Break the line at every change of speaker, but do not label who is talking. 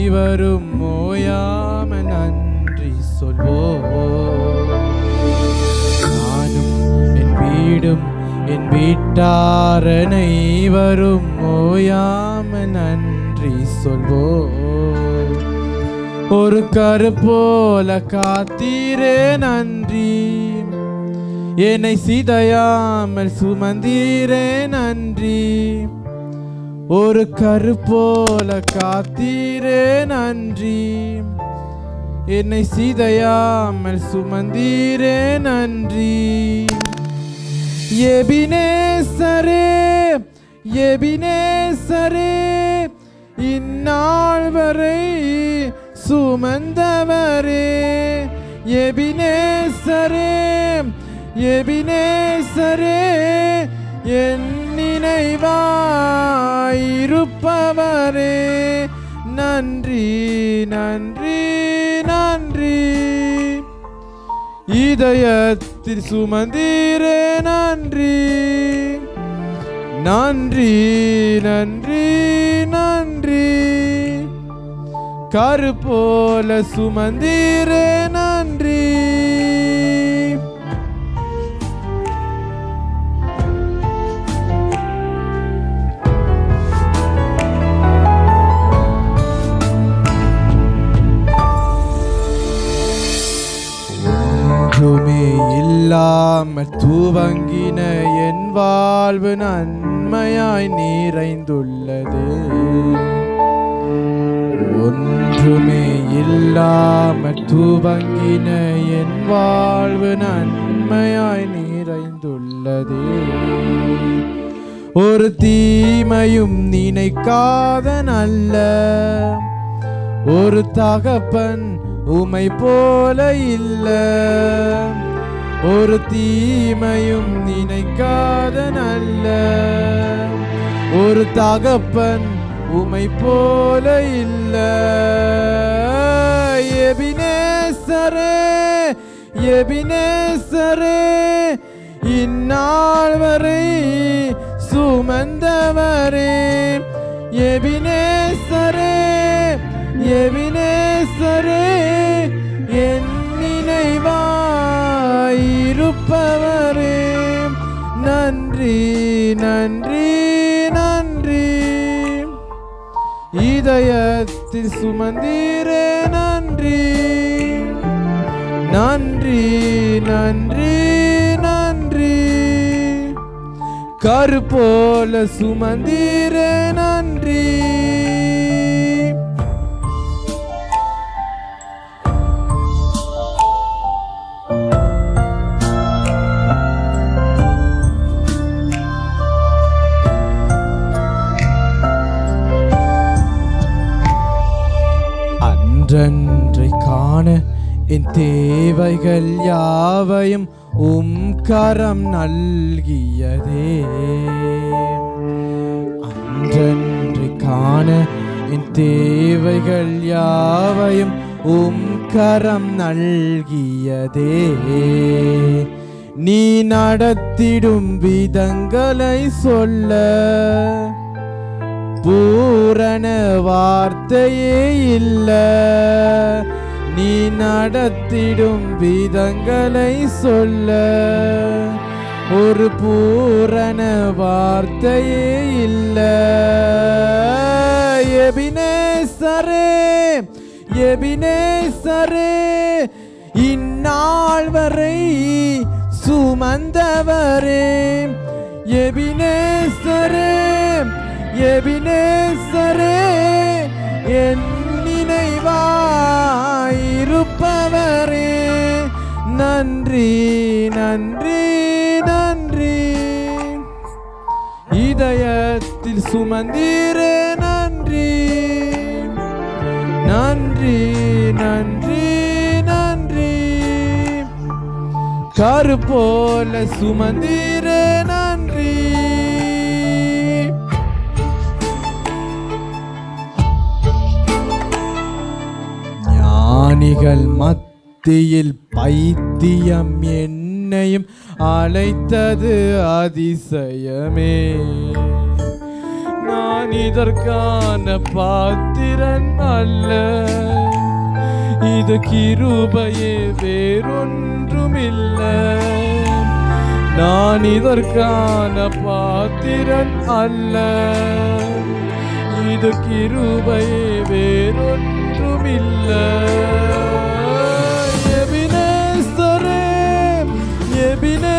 அனைவரும் ஓயாம நன்றி சொல்வோம் நானும் என் வீடும் என் வீட்டார் அனைவரும் ஓயாம நன்றி சொல்வோம் ஒரு கரு போல காத்தீரே நன்றி என்னை சிதையாமல் சுமந்தீரே நன்றி ஒரு கரு போல காத்தீரே நன்றி என்னை சிதையாமல் சுமந்தீரே நன்றி எபினேசரே எபினேசரே இந்நாள் வரை சுமந்தவரே எபினேசரே எபினேசரே என் நினைவாயிருப்பவரே நன்றி நன்றி நன்றி இதயத்தில் சுமந்தீரே நன்றி நன்றி நன்றி நன்றி கரு போல சுமந்தீரே நன்றி ஒன்றுமே இல்லாமல் துவங்கின என் வாழ்வு நன்மையாய் நிறைந்துள்ளது ஒன்றுமே இல்லாமல் துவங்கின என் வாழ்வு நன்மையாய் நிறைந்துள்ளது ஒரு தீமையும் நினைக்காத நல்ல ஒரு தகப்பன் உமை போல இல்ல ஒரு தீமையும் நினைக்காத நல்ல ஒரு தகப்பன் உமை போல இல்ல எபினேசரே எபினேசரே இந்நாள் வரை சுமந்தவரே எபினேசரே எபினேசரே என் நினைவாயிருப்பவரே நன்றி நன்றி நன்றி இதயத்தில் சுமந்தீரே நன்றி நன்றி நன்றி நன்றி கரு போல சுமந்தீரே நன்றி அன்றன்றை காண என் தேவைகள் யாவையும் உம் கரம் நல்கியதே அன்றன்றை காண என் தேவைகள் யாவையும் உம் கரம் நல்கியதே நீ நடத்திடும் விதங்களை சொல்ல பூரண வார்த்தையே இல்ல நீ நடத்திடும் விதங்களை சொல்ல ஒரு பூரண வார்த்தையே இல்ல எபினேசரே எபினேசரே இந்நாள் வரை சுமந்தவரே எபினேசரே எபினேசரே என் நினைவாயிருப்பவரே நன்றி நன்றி நன்றி இதயத்தில் சுமந்தீரே நன்றி நன்றி நன்றி நன்றி கரு போல சுமந்தீரே நன்றி ஞானிகள் மத்தியில் பைத்தியம் என்னையும் அழைத்தது அதிசயமே நான் இதற்கான பாத்திரன் அல்ல இது கிருபையே வேறொன்றுமில்ல நான் இதற்கான பாத்திரன் அல்ல இது கிருபையே வேறொன்றுமில்ல எபினேசரே எபினே